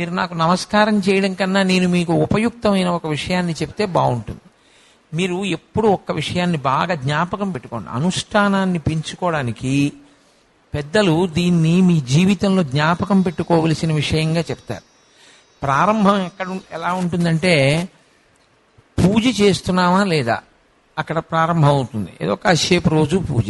మీరు నాకు నమస్కారం చేయడం కన్నా నేను మీకు ఉపయుక్తమైన ఒక విషయాన్ని చెప్తే బాగుంటుంది మీరు ఎప్పుడు ఒక్క విషయాన్ని బాగా జ్ఞాపకం పెట్టుకోండి అనుష్ఠానాన్ని పెంచుకోవడానికి పెద్దలు దీన్ని మీ జీవితంలో జ్ఞాపకం పెట్టుకోవలసిన విషయంగా చెప్తారు ప్రారంభం ఎక్కడ ఉం- ఎలా ఉంటుందంటే పూజ చేస్తున్నామా లేదా అక్కడ ప్రారంభం అవుతుంది ఏదో కాసేపు రోజు పూజ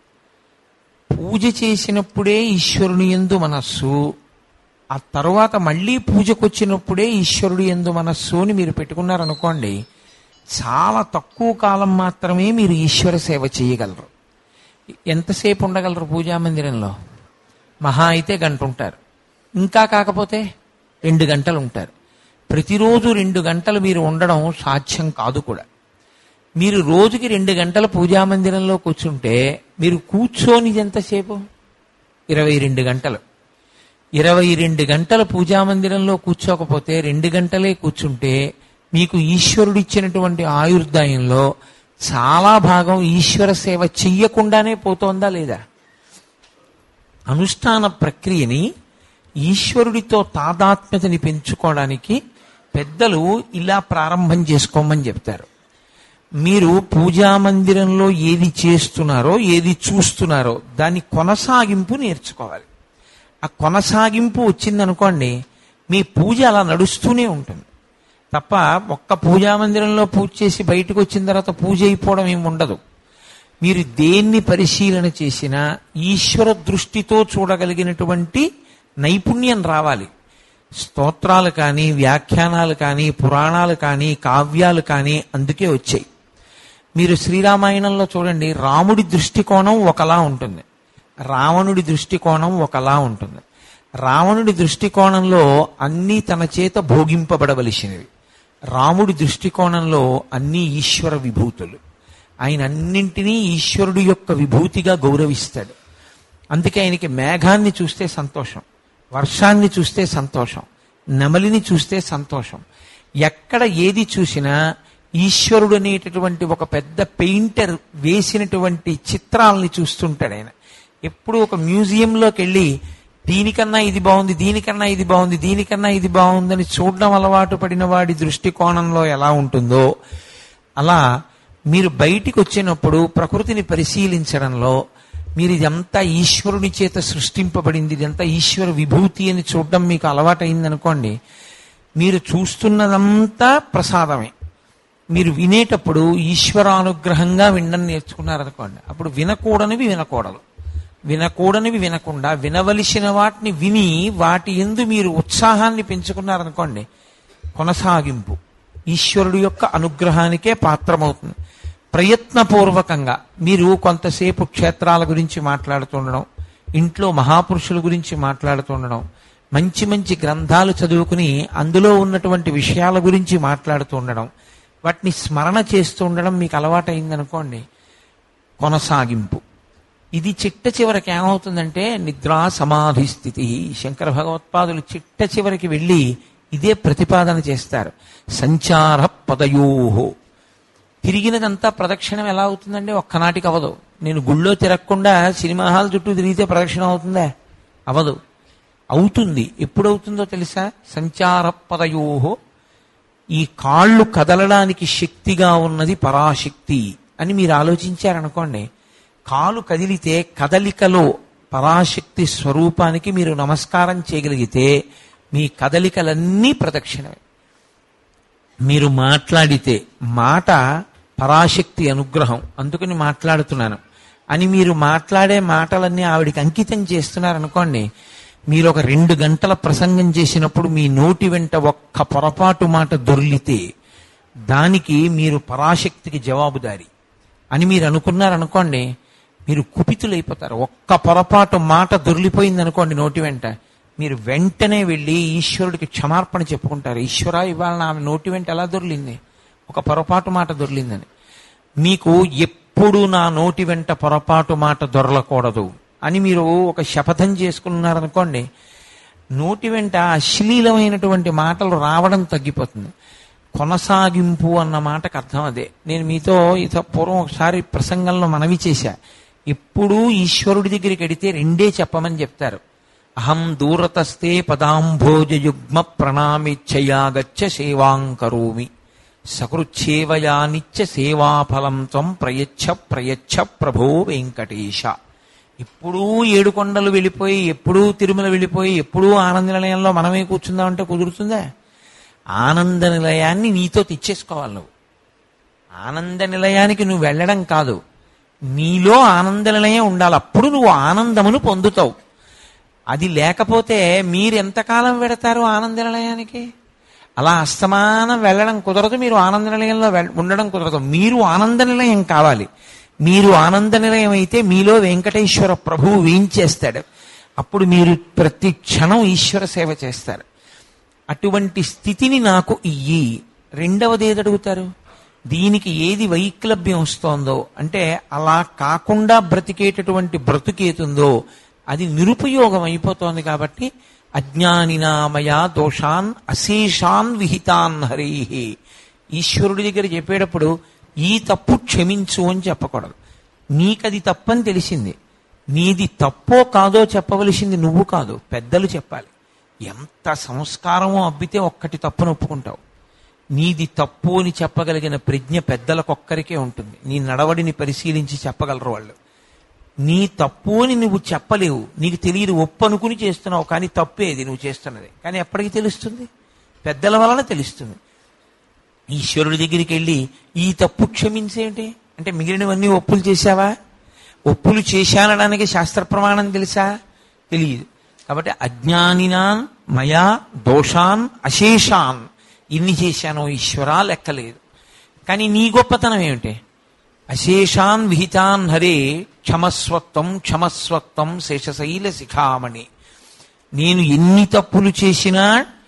పూజ చేసినప్పుడే ఈశ్వరుని ఎందు మనస్సు ఆ తర్వాత మళ్ళీ పూజకు వచ్చినప్పుడే ఈశ్వరుడు ఎందు మనస్సు అని మీరు పెట్టుకున్నారనుకోండి చాలా తక్కువ కాలం మాత్రమే మీరు ఈశ్వర సేవ చేయగలరు ఎంతసేపు ఉండగలరు పూజా మందిరంలో మహా అయితే గంట ఉంటారు ఇంకా కాకపోతే రెండు గంటలు ఉంటారు ప్రతిరోజు రెండు గంటలు మీరు ఉండడం సాధ్యం కాదు కూడా మీరు రోజుకి రెండు గంటల పూజా మందిరంలో కూర్చుంటే మీరు కూర్చొని ఎంతసేపు ఇరవై రెండు గంటలు ఇరవై రెండు గంటల పూజా మందిరంలో కూర్చోకపోతే రెండు గంటలే కూర్చుంటే మీకు ఈశ్వరుడిచ్చినటువంటి ఆయుర్దాయంలో చాలా భాగం ఈశ్వర సేవ చెయ్యకుండానే పోతోందా లేదా అనుష్ఠాన ప్రక్రియని ఈశ్వరుడితో తాదాత్మ్యతని పెంచుకోవడానికి పెద్దలు ఇలా ప్రారంభం చేసుకోమని చెప్తారు మీరు పూజా మందిరంలో ఏది చేస్తున్నారో ఏది చూస్తున్నారో దాని కొనసాగింపు నేర్చుకోవాలి ఆ కొనసాగింపు వచ్చిందనుకోండి మీ పూజ అలా నడుస్తూనే ఉంటుంది తప్ప ఒక్క పూజా మందిరంలో పూజ చేసి బయటకు వచ్చిన తర్వాత పూజ అయిపోవడం ఏమి ఉండదు మీరు దేన్ని పరిశీలన చేసినా ఈశ్వర దృష్టితో చూడగలిగినటువంటి నైపుణ్యం రావాలి స్తోత్రాలు కానీ వ్యాఖ్యానాలు కానీ పురాణాలు కానీ కావ్యాలు కానీ అందుకే వచ్చాయి మీరు శ్రీరామాయణంలో చూడండి రాముడి దృష్టికోణం ఒకలా ఉంటుంది రావణుడి దృష్టికోణం ఒకలా ఉంటుంది రావణుడి దృష్టికోణంలో అన్నీ తన చేత భోగింపబడవలసినవి రాముడి దృష్టికోణంలో అన్నీ ఈశ్వర విభూతులు ఆయన అన్నింటినీ ఈశ్వరుడు యొక్క విభూతిగా గౌరవిస్తాడు అందుకే ఆయనకి మేఘాన్ని చూస్తే సంతోషం వర్షాన్ని చూస్తే సంతోషం నెమలిని చూస్తే సంతోషం ఎక్కడ ఏది చూసినా ఈశ్వరుడు అనేటటువంటి ఒక పెద్ద పెయింటర్ వేసినటువంటి చిత్రాలని చూస్తుంటాడు ఆయన ఎప్పుడు ఒక మ్యూజియంలోకి వెళ్ళి దీనికన్నా ఇది బాగుంది దీనికన్నా ఇది బాగుంది దీనికన్నా ఇది బాగుందని చూడడం అలవాటు పడిన వాడి దృష్టికోణంలో ఎలా ఉంటుందో అలా మీరు బయటికి వచ్చినప్పుడు ప్రకృతిని పరిశీలించడంలో మీరు ఇదంతా ఈశ్వరుని చేత సృష్టింపబడింది ఇదంతా ఈశ్వర విభూతి అని చూడడం మీకు అలవాటైందనుకోండి మీరు చూస్తున్నదంతా ప్రసాదమే మీరు వినేటప్పుడు ఈశ్వరానుగ్రహంగా వినడం నేర్చుకున్నారనుకోండి అప్పుడు వినకూడనివి వినకూడదు వినకూడనివి వినకుండా వినవలసిన వాటిని విని వాటి ఎందు మీరు ఉత్సాహాన్ని పెంచుకున్నారనుకోండి కొనసాగింపు ఈశ్వరుడు యొక్క అనుగ్రహానికే పాత్రమవుతుంది ప్రయత్నపూర్వకంగా మీరు కొంతసేపు క్షేత్రాల గురించి మాట్లాడుతుండడం ఇంట్లో మహాపురుషుల గురించి మాట్లాడుతుండడం మంచి మంచి గ్రంథాలు చదువుకుని అందులో ఉన్నటువంటి విషయాల గురించి మాట్లాడుతూ ఉండడం వాటిని స్మరణ చేస్తూ ఉండడం మీకు అలవాటైందనుకోండి కొనసాగింపు ఇది చిట్ట చివరికి ఏమవుతుందంటే నిద్రా సమాధి స్థితి శంకర భగవత్పాదులు చిట్ట చివరికి వెళ్ళి ఇదే ప్రతిపాదన చేస్తారు సంచార పదయోహో తిరిగినదంతా ప్రదక్షిణం ఎలా అవుతుందండి ఒక్కనాటికి అవదు నేను గుళ్ళో తిరగకుండా సినిమా హాల్ చుట్టూ తిరిగితే ప్రదక్షిణం అవుతుందా అవదు అవుతుంది ఎప్పుడవుతుందో తెలుసా సంచార పదయోహో ఈ కాళ్ళు కదలడానికి శక్తిగా ఉన్నది పరాశక్తి అని మీరు ఆలోచించారనుకోండి కాలు కదిలితే కదలికలో పరాశక్తి స్వరూపానికి మీరు నమస్కారం చేయగలిగితే మీ కదలికలన్నీ ప్రదక్షిణమే మీరు మాట్లాడితే మాట పరాశక్తి అనుగ్రహం అందుకని మాట్లాడుతున్నాను అని మీరు మాట్లాడే మాటలన్నీ ఆవిడికి అంకితం చేస్తున్నారనుకోండి మీరు ఒక రెండు గంటల ప్రసంగం చేసినప్పుడు మీ నోటి వెంట ఒక్క పొరపాటు మాట దొర్లితే దానికి మీరు పరాశక్తికి జవాబుదారి అని మీరు అనుకున్నారనుకోండి మీరు కుపితులైపోతారు ఒక్క పొరపాటు మాట దొర్లిపోయింది అనుకోండి నోటి వెంట మీరు వెంటనే వెళ్ళి ఈశ్వరుడికి క్షమార్పణ చెప్పుకుంటారు ఈశ్వర ఇవాళ నా నోటి వెంట ఎలా దొర్లింది ఒక పొరపాటు మాట దొర్లిందని మీకు ఎప్పుడు నా నోటి వెంట పొరపాటు మాట దొరలకూడదు అని మీరు ఒక శపథం చేసుకున్నారనుకోండి నోటి వెంట అశ్లీలమైనటువంటి మాటలు రావడం తగ్గిపోతుంది కొనసాగింపు అన్న మాటకు అర్థం అదే నేను మీతో ఇత పూర్వం ఒకసారి ప్రసంగంలో మనవి చేశా ఎప్పుడూ ఈశ్వరుడి దగ్గరికి వెడితే రెండే చెప్పమని చెప్తారు అహం దూరతస్తే పదాంభోజయుగ్మ ప్రణామిచ్చయాగచ్చ సేవాం కరోమి సకృచ్ఛేవయా నిత్య సేవాఫలం త్వం ప్రయచ్ఛ ప్రయచ్ఛ ప్రభో వెంకటేశ ఎప్పుడూ ఏడుకొండలు వెళ్ళిపోయి ఎప్పుడూ తిరుమల వెళ్ళిపోయి ఎప్పుడూ ఆనంద నిలయంలో మనమే కూర్చుందామంటే కుదురుతుందా ఆనంద నిలయాన్ని నీతో తెచ్చేసుకోవాలి నువ్వు ఆనంద నిలయానికి నువ్వు వెళ్ళడం కాదు నీలో ఆనంద నిలయం ఉండాలి అప్పుడు నువ్వు ఆనందమును పొందుతావు అది లేకపోతే మీరు ఎంతకాలం వెడతారు ఆనంద నిలయానికి అలా అస్తమానం వెళ్ళడం కుదరదు మీరు ఆనంద నిలయంలో వెల్- ఉండడం కుదరదు మీరు ఆనంద నిలయం కావాలి మీరు ఆనంద నిలయం అయితే మీలో వెంకటేశ్వర ప్రభువు వేయించేస్తాడు అప్పుడు మీరు ప్రతి క్షణం ఈశ్వర సేవ చేస్తారు అటువంటి స్థితిని నాకు ఇయ్యి రెండవది ఏది అడుగుతారు దీనికి ఏది వైక్లభ్యం వస్తోందో అంటే అలా కాకుండా బ్రతికేటటువంటి బ్రతుకేతుందో అది నిరుపయోగం అయిపోతోంది కాబట్టి అజ్ఞానినామయా దోషాన్ అశేషాన్ విహితాన్ హరి ఈశ్వరుడి దగ్గర చెప్పేటప్పుడు ఈ తప్పు క్షమించు అని చెప్పకూడదు నీకది తప్పని తెలిసింది నీది తప్పో కాదో చెప్పవలసింది నువ్వు కాదు పెద్దలు చెప్పాలి ఎంత సంస్కారమో అబ్బితే ఒక్కటి తప్పును ఒప్పుకుంటావు నీది తప్పు అని చెప్పగలిగిన ప్రజ్ఞ పెద్దలకొక్కరికే ఉంటుంది నీ నడవడిని పరిశీలించి చెప్పగలరు వాళ్ళు నీ తప్పు అని నువ్వు చెప్పలేవు నీకు తెలియదు ఒప్పు అనుకుని చేస్తున్నావు కానీ తప్పేది నువ్వు చేస్తున్నది కానీ ఎప్పటికి తెలుస్తుంది పెద్దల వలన తెలుస్తుంది ఈశ్వరుడి దగ్గరికి వెళ్ళి ఈ తప్పు క్షమించేంటి అంటే మిగిలినవన్నీ ఒప్పులు చేశావా ఒప్పులు చేశానడానికి శాస్త్ర ప్రమాణం తెలుసా తెలియదు కాబట్టి అజ్ఞానినాన్ మయా దోషాన్ అశేషాన్ ఇన్ని చేశానో ఈశ్వరా లెక్కలేదు కానీ నీ గొప్పతనం ఏమిటి అశేషాన్ విహితాన్ హరే క్షమస్వత్వం క్షమస్వత్వం శేషశైల శిఖామణి నేను ఎన్ని తప్పులు చేసినా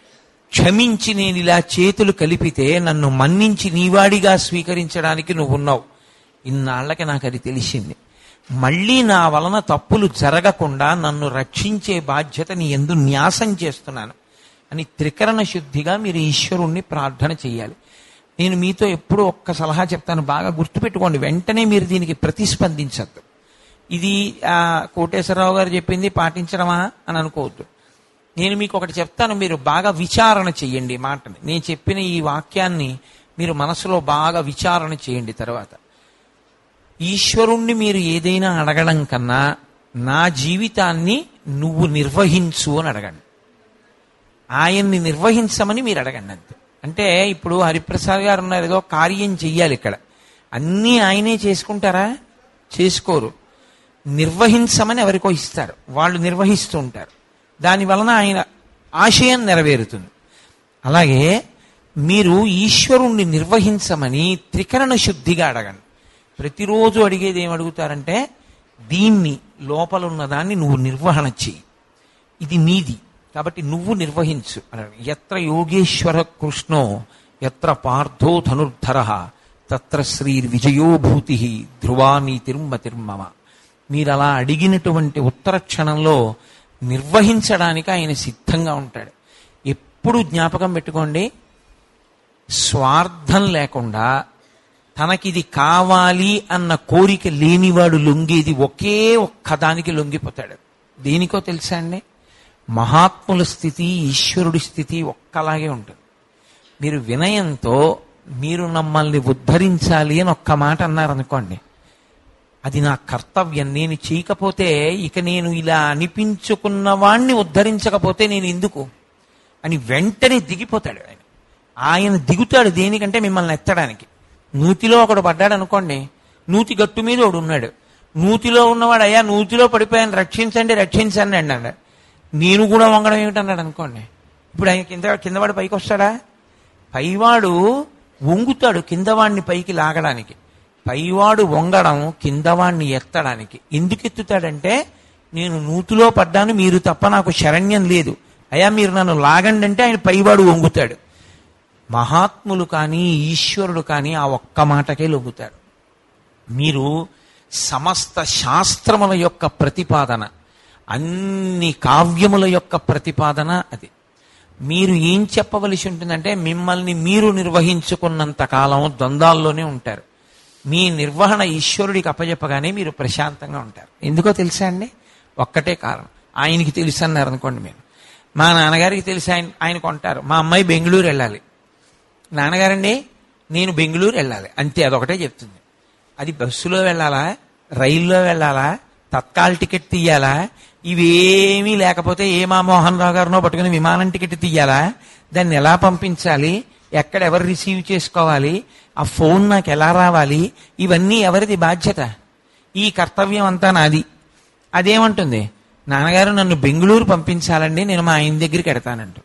క్షమించి నేను ఇలా చేతులు కలిపితే నన్ను మన్నించి నీవాడిగా స్వీకరించడానికి నువ్వు ఉన్నావు ఇన్నాళ్లకి నాకు అది తెలిసింది మళ్ళీ నా వలన తప్పులు జరగకుండా నన్ను రక్షించే బాధ్యత నీ ఎందు న్యాసం చేస్తున్నాను అని త్రికరణ శుద్ధిగా మీరు ఈశ్వరుణ్ణి ప్రార్థన చేయాలి నేను మీతో ఎప్పుడూ ఒక్క సలహా చెప్తాను బాగా గుర్తుపెట్టుకోండి వెంటనే మీరు దీనికి ప్రతిస్పందించద్దు ఇది ఆ, కోటేశ్వరరావు గారు చెప్పింది పాటించడమా అని అనుకోవద్దు నేను మీకు ఒకటి చెప్తాను మీరు బాగా విచారణ చేయండి ఈ మాటని నేను చెప్పిన ఈ వాక్యాన్ని మీరు మనసులో బాగా విచారణ చేయండి తర్వాత ఈశ్వరుణ్ణి మీరు ఏదైనా అడగడం కన్నా నా జీవితాన్ని నువ్వు నిర్వహించు అని అడగండి ఆయన్ని నిర్వహించమని మీరు అడగండి అంతే అంటే ఇప్పుడు హరిప్రసాద్ గారు ఉన్నారు ఏదో కార్యం చెయ్యాలి ఇక్కడ అన్నీ ఆయనే చేసుకుంటారా చేసుకోరు నిర్వహించమని ఎవరికో ఇస్తారు వాళ్ళు నిర్వహిస్తూ ఉంటారు దాని వలన ఆయన ఆశయం నెరవేరుతుంది అలాగే మీరు ఈశ్వరుణ్ణి నిర్వహించమని త్రికరణ శుద్ధిగా అడగండి ప్రతిరోజు అడిగేది ఏం అడుగుతారంటే దీన్ని లోపల ఉన్నదాన్ని నువ్వు నిర్వహణ చెయ్యి ఇది నీది కాబట్టి నువ్వు నిర్వహించు అన్నాడు ఎత్ర యోగేశ్వర కృష్ణో ఎత్ర పార్థో ధనుర్ధర తత్ర శ్రీ విజయోభూతి ధ్రువా నీతిర్మతిర్మమ మీరు అలా అడిగినటువంటి ఉత్తర క్షణంలో నిర్వహించడానికి ఆయన సిద్ధంగా ఉంటాడు ఎప్పుడు జ్ఞాపకం పెట్టుకోండి స్వార్థం లేకుండా తనకిది కావాలి అన్న కోరిక లేనివాడు లొంగేది ఒకే ఒక్క దానికి లొంగిపోతాడు దేనికో తెలుసా అండి మహాత్ముల స్థితి ఈశ్వరుడి స్థితి ఒక్కలాగే ఉంటుంది మీరు వినయంతో మీరు మమ్మల్ని ఉద్ధరించాలి అని ఒక్క మాట అన్నారనుకోండి అది నా కర్తవ్యం నేను చేయకపోతే ఇక నేను ఇలా అనిపించుకున్న వాణ్ణి ఉద్ధరించకపోతే నేను ఎందుకు అని వెంటనే దిగిపోతాడు ఆయన ఆయన దిగుతాడు దేనికంటే మిమ్మల్ని ఎత్తడానికి నూతిలో ఒకడు పడ్డాడు అనుకోండి నూతి గట్టు మీద ఒకడు ఉన్నాడు నూతిలో ఉన్నవాడు అయ్యా నూతిలో పడిపోయాను రక్షించండి రక్షించండి అన్నాడు నేను కూడా వంగడం ఏమిటన్నాడు అనుకోండి ఇప్పుడు ఆయన కింద కిందవాడు పైకి వస్తాడా పైవాడు వంగుతాడు కిందవాడిని పైకి లాగడానికి పైవాడు వంగడం కిందవాణ్ణి ఎత్తడానికి ఎందుకు ఎత్తుతాడంటే నేను నూతిలో పడ్డాను మీరు తప్ప నాకు శరణ్యం లేదు అయ్యా మీరు నన్ను లాగండి అంటే ఆయన పైవాడు వంగుతాడు మహాత్ములు కానీ ఈశ్వరుడు కానీ ఆ ఒక్క మాటకే లొంగుతాడు మీరు సమస్త శాస్త్రముల యొక్క ప్రతిపాదన అన్ని కావ్యముల యొక్క ప్రతిపాదన అది మీరు ఏం చెప్పవలసి ఉంటుందంటే మిమ్మల్ని మీరు నిర్వహించుకున్నంత కాలం ద్వంద్వాల్లోనే ఉంటారు మీ నిర్వహణ ఈశ్వరుడికి అప్పచెప్పగానే మీరు ప్రశాంతంగా ఉంటారు ఎందుకో తెలుసా అండి ఒక్కటే కారణం ఆయనకి తెలుసు అన్నారు అనుకోండి మీరు మా నాన్నగారికి తెలిసి ఆయన ఆయన కొంటారు మా అమ్మాయి బెంగళూరు వెళ్ళాలి నాన్నగారండి నేను బెంగళూరు వెళ్ళాలి అంతే అదొకటే చెప్తుంది అది బస్సులో వెళ్ళాలా రైల్లో వెళ్ళాలా తత్కాల్ టికెట్ తీయాలా ఇవేమీ లేకపోతే ఏ మా మోహన్ రావు గారినో పట్టుకుని విమానం టికెట్ తీయాలా దాన్ని ఎలా పంపించాలి ఎక్కడ ఎవరు రిసీవ్ చేసుకోవాలి ఆ ఫోన్ నాకు ఎలా రావాలి ఇవన్నీ ఎవరిది బాధ్యత ఈ కర్తవ్యం అంతా నాది అదేమంటుంది నాన్నగారు నన్ను బెంగళూరు పంపించాలండి నేను మా ఆయన దగ్గరికి ఎడతానంటు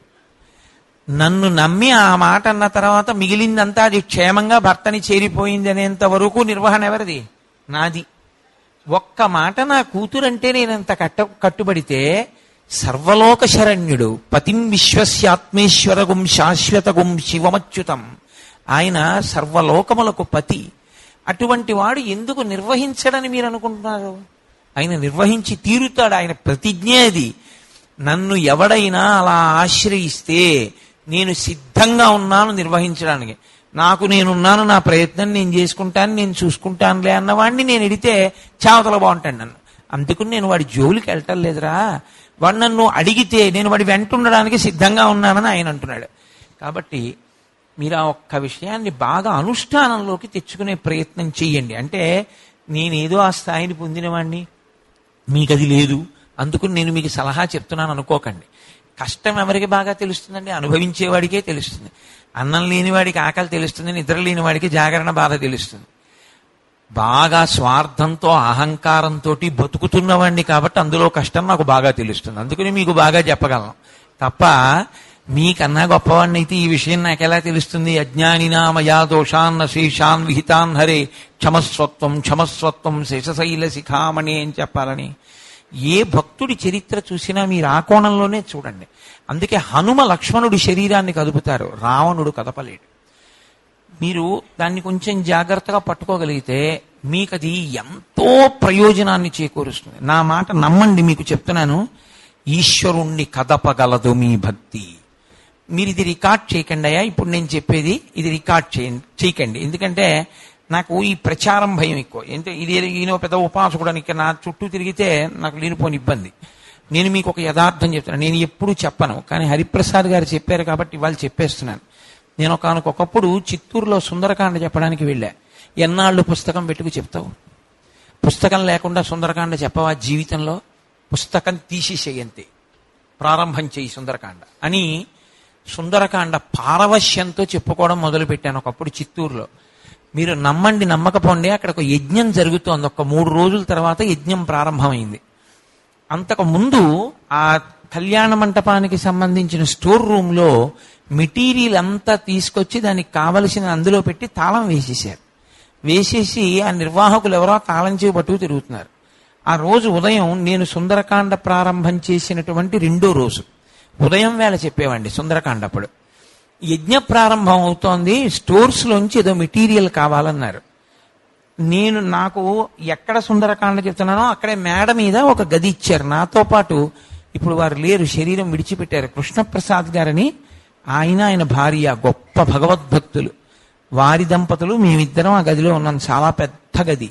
నన్ను నమ్మి ఆ మాట అన్న తర్వాత మిగిలిందంతా అది క్షేమంగా భర్తని చేరిపోయింది అనేంత వరకు నిర్వహణ ఎవరిది నాది ఒక్క మాట నా కూతురంటే నేనంత కట్ట కట్టుబడితే సర్వలోక శరణ్యుడు పతిం విశ్వస్యాత్మేశ్వరగుం శాశ్వతగుం శివమచ్యుతం ఆయన సర్వలోకములకు పతి అటువంటి వాడు ఎందుకు నిర్వహించడని మీరు అనుకుంటున్నారు ఆయన నిర్వహించి తీరుతాడు ఆయన ప్రతిజ్ఞ అది నన్ను ఎవడైనా అలా ఆశ్రయిస్తే నేను సిద్ధంగా ఉన్నాను నిర్వహించడానికి నాకు నేనున్నాను నా ప్రయత్నం నేను చేసుకుంటాను నేను చూసుకుంటానులే అన్నవాడిని నేను ఎడితే చావతల బాగుంటాను నన్ను అందుకని నేను వాడి జోలికి వెళ్ళటం లేదురా వాడు నన్ను అడిగితే నేను వాడి వెంట ఉండడానికి సిద్ధంగా ఉన్నానని ఆయన అంటున్నాడు కాబట్టి మీరు ఆ ఒక్క విషయాన్ని బాగా అనుష్ఠానంలోకి తెచ్చుకునే ప్రయత్నం చెయ్యండి అంటే నేనేదో ఆ స్థాయిని పొందినవాడిని మీకు అది లేదు అందుకు నేను మీకు సలహా చెప్తున్నాను అనుకోకండి కష్టం ఎవరికి బాగా తెలుస్తుందండి అనుభవించేవాడికే తెలుస్తుంది అన్నం లేనివాడికి ఆకలి తెలుస్తుంది నిద్ర లేనివాడికి జాగరణ బాధ తెలుస్తుంది బాగా స్వార్థంతో అహంకారంతో బతుకుతున్నవాడిని కాబట్టి అందులో కష్టం నాకు బాగా తెలుస్తుంది అందుకని మీకు బాగా చెప్పగలను తప్ప మీకన్నా గొప్పవాడిని అయితే ఈ విషయం నాకు ఎలా తెలుస్తుంది అజ్ఞానినా మయా దోషాన్న శేషాన్ విహితాన్ హరే క్షమస్వత్వం క్షమస్వత్వం శేషశైల శిఖామణి అని చెప్పాలని ఏ భక్తుడి చరిత్ర చూసినా మీరు ఆ కోణంలోనే చూడండి అందుకే హనుమ లక్ష్మణుడి శరీరాన్ని కదుపుతారు రావణుడు కదపలేడు మీరు దాన్ని కొంచెం జాగ్రత్తగా పట్టుకోగలిగితే మీకు అది ఎంతో ప్రయోజనాన్ని చేకూరుస్తుంది నా మాట నమ్మండి మీకు చెప్తున్నాను ఈశ్వరుణ్ణి కదపగలదు మీ భక్తి మీరు ఇది రికార్డ్ చేయకండి అయ్యా ఇప్పుడు నేను చెప్పేది ఇది రికార్డ్ చేయండి చేయకండి ఎందుకంటే నాకు ఈ ప్రచారం భయం ఎక్కువ అంటే ఇది ఈయన పెద్ద ఉపాసకుడు అని నా చుట్టూ తిరిగితే నాకు లేనిపోని ఇబ్బంది నేను మీకు ఒక యథార్థం చెప్తున్నాను నేను ఎప్పుడు చెప్పను కానీ హరిప్రసాద్ గారు చెప్పారు కాబట్టి వాళ్ళు చెప్పేస్తున్నాను నేను ఒకనకొకప్పుడు చిత్తూరులో సుందరకాండ చెప్పడానికి వెళ్ళా ఎన్నాళ్ళు పుస్తకం పెట్టుకు చెప్తావు పుస్తకం లేకుండా సుందరకాండ చెప్పవా జీవితంలో పుస్తకం తీసేసేయంతే ప్రారంభం చేయి సుందరకాండ అని సుందరకాండ పారవశ్యంతో చెప్పుకోవడం మొదలుపెట్టాను ఒకప్పుడు చిత్తూరులో మీరు నమ్మండి నమ్మకపోండి అక్కడ ఒక యజ్ఞం జరుగుతోంది ఒక మూడు రోజుల తర్వాత యజ్ఞం ప్రారంభమైంది అంతకు ముందు ఆ కళ్యాణ మంటపానికి సంబంధించిన స్టోర్ రూమ్ లో మెటీరియల్ అంతా తీసుకొచ్చి దానికి కావలసిన అందులో పెట్టి తాళం వేసేసారు వేసేసి ఆ నిర్వాహకులు ఎవరో తాళం చేయి పట్టుకు తిరుగుతున్నారు ఆ రోజు ఉదయం నేను సుందరకాండ ప్రారంభం చేసినటువంటి రెండో రోజు ఉదయం వేళ చెప్పేవండి సుందరకాండ అప్పుడు యజ్ఞ ప్రారంభం అవుతోంది స్టోర్స్ లోంచి ఏదో మెటీరియల్ కావాలన్నారు నేను నాకు ఎక్కడ సుందరకాండ చెప్తున్నానో అక్కడే మేడ మీద ఒక గది ఇచ్చారు నాతో పాటు ఇప్పుడు వారు లేరు శరీరం విడిచిపెట్టారు కృష్ణప్రసాద్ గారని ఆయన ఆయన భార్య గొప్ప భగవద్భక్తులు వారి దంపతులు మేమిద్దరం ఆ గదిలో ఉన్నాం చాలా పెద్ద గది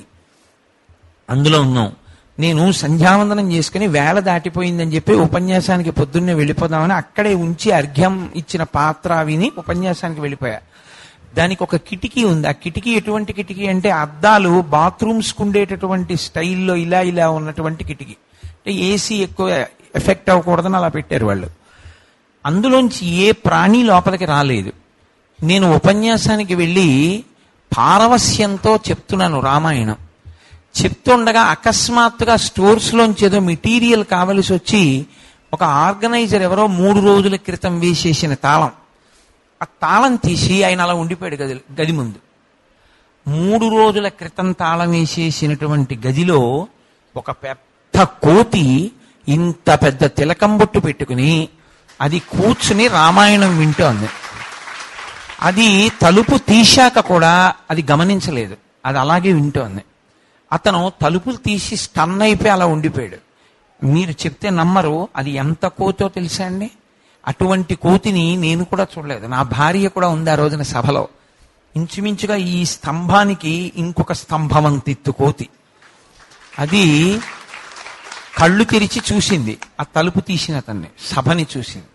అందులో ఉన్నాం నేను సంధ్యావందనం చేసుకుని వేళ దాటిపోయిందని చెప్పి ఉపన్యాసానికి పొద్దున్నే వెళ్ళిపోదామని అక్కడే ఉంచి అర్ఘ్యం ఇచ్చిన పాత్ర విని ఉపన్యాసానికి వెళ్ళిపోయా దానికి ఒక కిటికీ ఉంది ఆ కిటికీ ఎటువంటి కిటికీ అంటే అద్దాలు బాత్రూమ్స్ ఉండేటటువంటి స్టైల్లో ఇలా ఇలా ఉన్నటువంటి కిటికీ అంటే ఏసీ ఎక్కువ ఎఫెక్ట్ అవ్వకూడదని అలా పెట్టారు వాళ్ళు అందులోంచి ఏ ప్రాణి లోపలికి రాలేదు నేను ఉపన్యాసానికి వెళ్ళి పారవస్యంతో చెప్తున్నాను రామాయణం చెప్తుండగా అకస్మాత్తుగా స్టోర్స్లోంచి ఏదో మెటీరియల్ కావలసి వచ్చి ఒక ఆర్గనైజర్ ఎవరో మూడు రోజుల క్రితం వేసేసిన తాళం ఆ తాళం తీసి ఆయన అలా ఉండిపోయాడు గది గది ముందు మూడు రోజుల క్రితం తాళం వేసేసినటువంటి గదిలో ఒక పెద్ద కోతి ఇంత పెద్ద తిలకం బొట్టు పెట్టుకుని అది కూర్చుని రామాయణం వింటోంది అది తలుపు తీశాక కూడా అది గమనించలేదు అది అలాగే వింటోంది అతను తలుపులు తీసి స్టన్ అయిపోయి అలా ఉండిపోయాడు మీరు చెప్తే నమ్మరు అది ఎంత కోతో తెలుసా అండి అటువంటి కోతిని నేను కూడా చూడలేదు నా భార్య కూడా ఉంది ఆ రోజున సభలో ఇంచుమించుగా ఈ స్తంభానికి ఇంకొక స్తంభం అంతిత్తు కోతి అది కళ్ళు తెరిచి చూసింది ఆ తలుపు తీసిన అతన్ని సభని చూసింది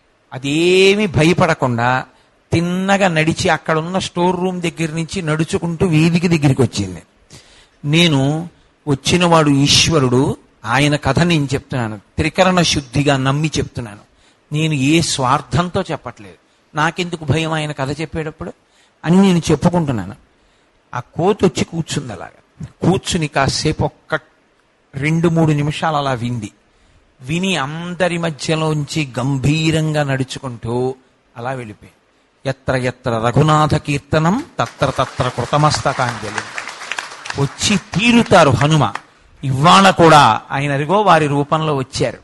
అదేమి భయపడకుండా తిన్నగా నడిచి అక్కడ ఉన్న స్టోర్ రూమ్ దగ్గర నుంచి నడుచుకుంటూ వేదిక దగ్గరికి వచ్చింది నేను వచ్చినవాడు ఈశ్వరుడు ఆయన కథ నేను చెప్తున్నాను త్రికరణ శుద్ధిగా నమ్మి చెప్తున్నాను నేను ఏ స్వార్థంతో చెప్పట్లేదు నాకెందుకు భయం ఆయన కథ చెప్పేటప్పుడు అని నేను చెప్పుకుంటున్నాను ఆ కోతి వచ్చి కూర్చుంది అలాగా కూర్చుని కాసేపు ఒక్క రెండు మూడు నిమిషాలు అలా వింది విని అందరి మధ్యలోంచి గంభీరంగా నడుచుకుంటూ అలా వెళ్ళిపోయి ఎత్ర ఎత్ర రఘునాథ కీర్తనం తత్ర తత్ర కృతమస్తకాంజలి వచ్చి తీరుతారు హనుమ ఇవాళ కూడా ఆయన అదిగో వారి రూపంలో వచ్చారు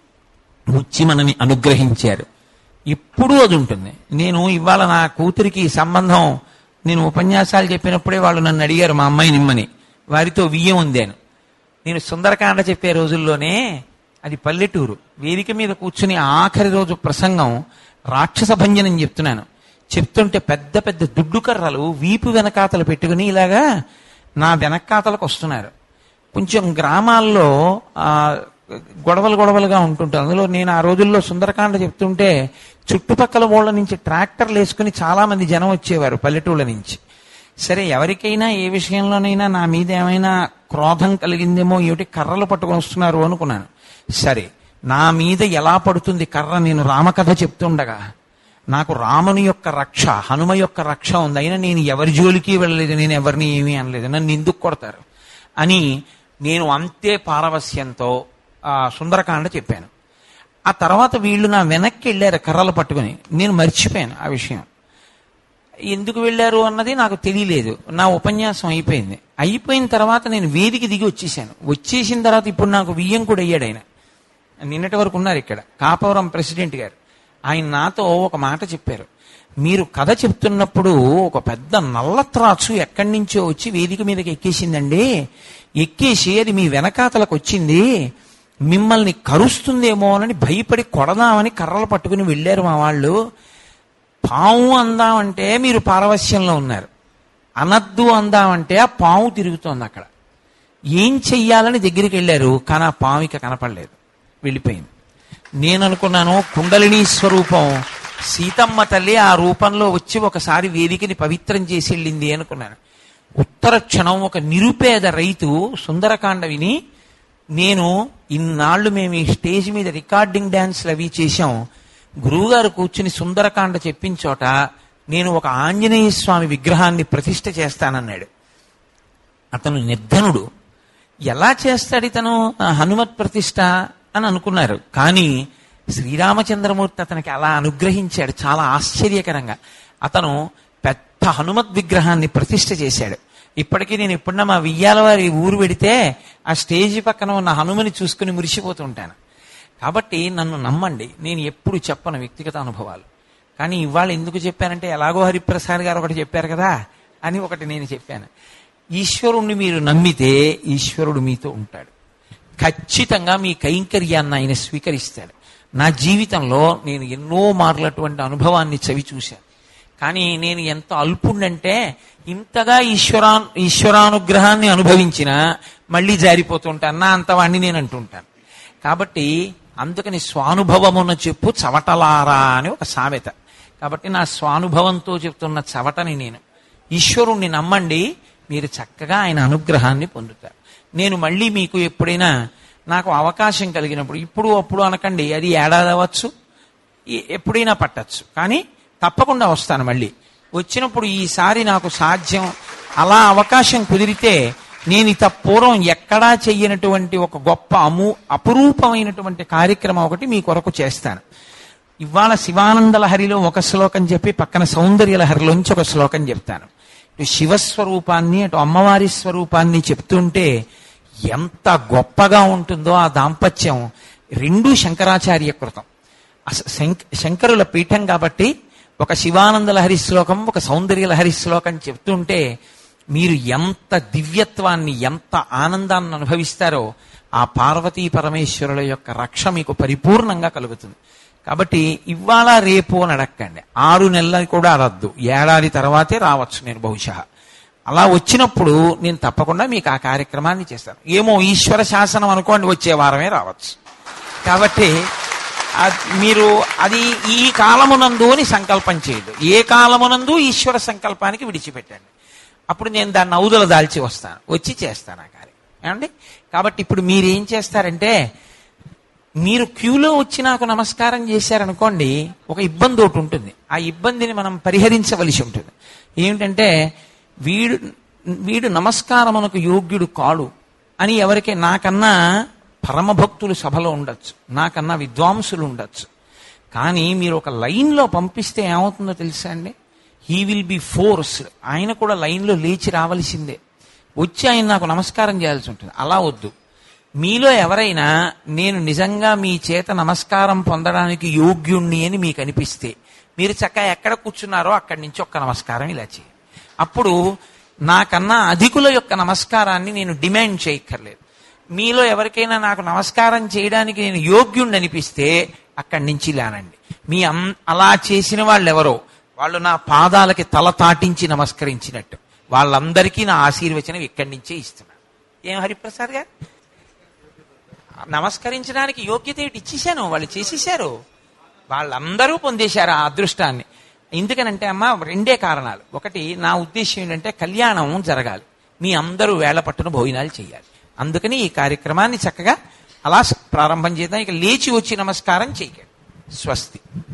వచ్చి మనని అనుగ్రహించారు ఎప్పుడూ అది ఉంటుంది నేను ఇవాళ నా కూతురికి ఈ సంబంధం నేను ఉపన్యాసాలు చెప్పినప్పుడే వాళ్ళు నన్ను అడిగారు మా అమ్మాయి నిమ్మని వారితో వియ్యం ఉందాను నేను సుందరకాండ చెప్పే రోజుల్లోనే అది పల్లెటూరు వేదిక మీద కూర్చుని ఆఖరి రోజు ప్రసంగం రాక్షస భంజనం చెప్తున్నాను చెప్తుంటే పెద్ద పెద్ద దుడ్డు కర్రలు వీపు వెనకాతలు పెట్టుకుని ఇలాగా నా వెనకాతలకు వస్తున్నారు కొంచెం గ్రామాల్లో ఆ గొడవలు గొడవలుగా ఉంటుంటారు అందులో నేను ఆ రోజుల్లో సుందరకాండ చెప్తుంటే చుట్టుపక్కల ఊళ్ళ నుంచి ట్రాక్టర్లు వేసుకుని చాలా మంది జనం వచ్చేవారు పల్లెటూళ్ళ నుంచి సరే ఎవరికైనా ఏ విషయంలోనైనా నా మీద ఏమైనా క్రోధం కలిగిందేమో ఏమిటి కర్రలు పట్టుకొని వస్తున్నారు అనుకున్నాను సరే నా మీద ఎలా పడుతుంది కర్ర నేను రామకథ చెప్తుండగా నాకు రాముని యొక్క రక్ష హనుమ యొక్క రక్ష ఉంది అయినా నేను ఎవరి జోలికి వెళ్ళలేదు నేను ఎవరిని ఏమీ అనలేదు నన్ను ఎందుకు కొడతారు అని నేను అంతే పారవస్యంతో ఆ సుందరకాండ చెప్పాను ఆ తర్వాత వీళ్ళు నా వెనక్కి వెళ్ళారు కర్రలు పట్టుకుని నేను మర్చిపోయాను ఆ విషయం ఎందుకు వెళ్ళారు అన్నది నాకు తెలియలేదు నా ఉపన్యాసం అయిపోయింది అయిపోయిన తర్వాత నేను వేదిక దిగి వచ్చేసాను వచ్చేసిన తర్వాత ఇప్పుడు నాకు వియ్యం కూడా అయ్యాడు ఆయన నిన్నటి వరకు ఉన్నారు ఇక్కడ కాపవరం ప్రెసిడెంట్ గారు ఆయన నాతో ఒక మాట చెప్పారు మీరు కథ చెప్తున్నప్పుడు ఒక పెద్ద నల్ల త్రాచు ఎక్కడి నుంచో వచ్చి వేదిక మీదకి ఎక్కేసిందండి ఎక్కేసి అది మీ వెనకాతలకు వచ్చింది మిమ్మల్ని కరుస్తుందేమో అని భయపడి కొడదామని కర్రలు పట్టుకుని వెళ్ళారు మా వాళ్ళు పాము అందామంటే మీరు పారవస్యంలో ఉన్నారు అనద్దు అందామంటే ఆ పాము తిరుగుతోంది అక్కడ ఏం చెయ్యాలని దగ్గరికి వెళ్ళారు కానీ ఆ పాము ఇక కనపడలేదు వెళ్ళిపోయింది నేను అనుకున్నాను కుండలిని స్వరూపం సీతమ్మ తల్లి ఆ రూపంలో వచ్చి ఒకసారి వేదికని పవిత్రం చేసి వెళ్ళింది అనుకున్నాను ఉత్తర క్షణం ఒక నిరుపేద రైతు సుందరకాండ విని నేను ఇన్నాళ్ళు మేము ఈ స్టేజ్ మీద రికార్డింగ్ డాన్స్లు అవి చేశాం గురువుగారు కూర్చుని సుందరకాండ చెప్పించోట నేను ఒక ఆంజనేయ స్వామి విగ్రహాన్ని ప్రతిష్ఠ చేస్తానన్నాడు అతను నిర్ధనుడు ఎలా చేస్తాడు ఇతను ఆ హనుమత్ ప్రతిష్ఠ అని అనుకున్నారు కానీ శ్రీరామచంద్రమూర్తి అతనికి అలా అనుగ్రహించాడు చాలా ఆశ్చర్యకరంగా అతను పెద్ద హనుమత్ విగ్రహాన్ని ప్రతిష్ఠ చేశాడు ఇప్పటికీ నేను ఎప్పుడన్నా మా వియ్యాల వారి ఊరు వెడితే ఆ స్టేజి పక్కన ఉన్న హనుమని చూసుకుని మురిసిపోతూ ఉంటాను కాబట్టి నన్ను నమ్మండి నేను ఎప్పుడు చెప్పను వ్యక్తిగత అనుభవాలు కానీ ఇవాళ ఎందుకు చెప్పానంటే ఎలాగో హరిప్రసాద్ గారు ఒకటి చెప్పారు కదా అని ఒకటి నేను చెప్పాను ఈశ్వరుణ్ణి మీరు నమ్మితే ఈశ్వరుడు మీతో ఉంటాడు ఖచ్చితంగా మీ కైంకర్యాన్ని ఆయన స్వీకరిస్తాడు నా జీవితంలో నేను ఎన్నో మార్లు అటువంటి అనుభవాన్ని చవి చూశాను కానీ నేను ఎంత అల్పుండంటే ఇంతగా ఈశ్వరా ఈశ్వరానుగ్రహాన్ని అనుభవించినా మళ్ళీ జారిపోతుంటాను నా అంతవాణ్ణి నేను అంటుంటాను కాబట్టి అందుకని స్వానుభవమున చెప్పు చవటలారా అని ఒక సామెత కాబట్టి నా స్వానుభవంతో చెప్తున్న చవటని నేను ఈశ్వరుణ్ణి నమ్మండి మీరు చక్కగా ఆయన అనుగ్రహాన్ని పొందుతారు నేను మళ్ళీ మీకు ఎప్పుడైనా నాకు అవకాశం కలిగినప్పుడు ఇప్పుడు అప్పుడు అనకండి అది ఏడాది అవ్వచ్చు ఈ- ఎప్పుడైనా పట్టచ్చు కానీ తప్పకుండా వస్తాను మళ్ళీ వచ్చినప్పుడు ఈసారి నాకు సాధ్యం అలా అవకాశం కుదిరితే నేను ఇత పూర్వం ఎక్కడా చెయ్యనటువంటి ఒక గొప్ప అము అపురూపమైనటువంటి కార్యక్రమం ఒకటి మీ కొరకు చేస్తాను ఇవాళ శివానంద లహరిలో ఒక శ్లోకం చెప్పి పక్కన సౌందర్య లహరిలోంచి ఒక శ్లోకం చెప్తాను ఇటు శివస్వరూపాన్ని అటు అమ్మవారి స్వరూపాన్ని చెప్తుంటే ఎంత గొప్పగా ఉంటుందో ఆ దాంపత్యం రెండూ శంకరాచార్య కృతం అస- శంక- శంకరుల పీఠం కాబట్టి ఒక శివానంద లహరి శ్లోకం ఒక సౌందర్య లహరి శ్లోకం చెప్తుంటే మీరు ఎంత దివ్యత్వాన్ని ఎంత ఆనందాన్ని అనుభవిస్తారో ఆ పార్వతీ పరమేశ్వరుల యొక్క రక్ష మీకు పరిపూర్ణంగా కలుగుతుంది కాబట్టి ఇవాళ రేపు అని అడక్కండి ఆరు నెలలు కూడా రద్దు ఏడాది తర్వాతే రావచ్చు నేను బహుశా అలా వచ్చినప్పుడు నేను తప్పకుండా మీకు ఆ కార్యక్రమాన్ని చేస్తాను ఏమో ఈశ్వర శాసనం అనుకోండి వచ్చే వారమే రావచ్చు కాబట్టి ఆ- మీరు అది ఈ కాలమునందు అని సంకల్పం చేయదు ఏ కాలమునందు ఈశ్వర సంకల్పానికి విడిచిపెట్టండి అప్పుడు నేను దాన్ని ఔదల దాల్చి వస్తాను వచ్చి చేస్తాను ఆ కార్యం ఏమండి కాబట్టి ఇప్పుడు మీరు ఏం చేస్తారంటే మీరు క్యూలో వచ్చి నాకు నమస్కారం చేశారనుకోండి ఒక ఇబ్బంది ఒకటి ఉంటుంది ఆ ఇబ్బందిని మనం పరిహరించవలసి ఉంటుంది ఏమిటంటే వీడు వీడు నమస్కారమునకు యోగ్యుడు కాడు అని ఎవరికి నాకన్నా పరమభక్తులు సభలో ఉండొచ్చు నాకన్నా విద్వాంసులు ఉండొచ్చు కానీ మీరు ఒక లైన్లో పంపిస్తే ఏమవుతుందో తెలుసా అండి హీ విల్ బి ఫోర్స్ ఆయన కూడా లైన్లో లేచి రావలసిందే వచ్చి ఆయన నాకు నమస్కారం చేయాల్సి ఉంటుంది అలా వద్దు మీలో ఎవరైనా నేను నిజంగా మీ చేత నమస్కారం పొందడానికి యోగ్యుణ్ణి అని మీకు అనిపిస్తే మీరు చక్కగా ఎక్కడ కూర్చున్నారో అక్కడి నుంచి ఒక్క నమస్కారం ఇలా చేయండి అప్పుడు నాకన్నా అధికుల యొక్క నమస్కారాన్ని నేను డిమాండ్ చేయక్కర్లేదు మీలో ఎవరికైనా నాకు నమస్కారం చేయడానికి నేను యోగ్యుణ్ణి అనిపిస్తే అక్కడి నుంచి లేనండి మీ అం- అలా చేసిన వాళ్ళు ఎవరో వాళ్ళు నా పాదాలకి తల తాటించి నమస్కరించినట్టు వాళ్ళందరికీ నా ఆశీర్వచనం ఇక్కడి నుంచే ఇస్తున్నాను ఏం హరిప్రసాద్ గారు నమస్కరించడానికి యోగ్యత ఏంటి ఇచ్చేశాను వాళ్ళు చేసేశారు వాళ్ళందరూ పొందేశారు ఆ అదృష్టాన్ని ఎందుకనంటే అమ్మ రెండే కారణాలు ఒకటి నా ఉద్దేశం ఏంటంటే కళ్యాణం జరగాలి మీ అందరూ వేళ పట్టున భోజనాలు చేయాలి అందుకని ఈ కార్యక్రమాన్ని చక్కగా అలా ప్రారంభం చేద్దాం ఇక లేచి వచ్చి నమస్కారం చేయకండి స్వస్తి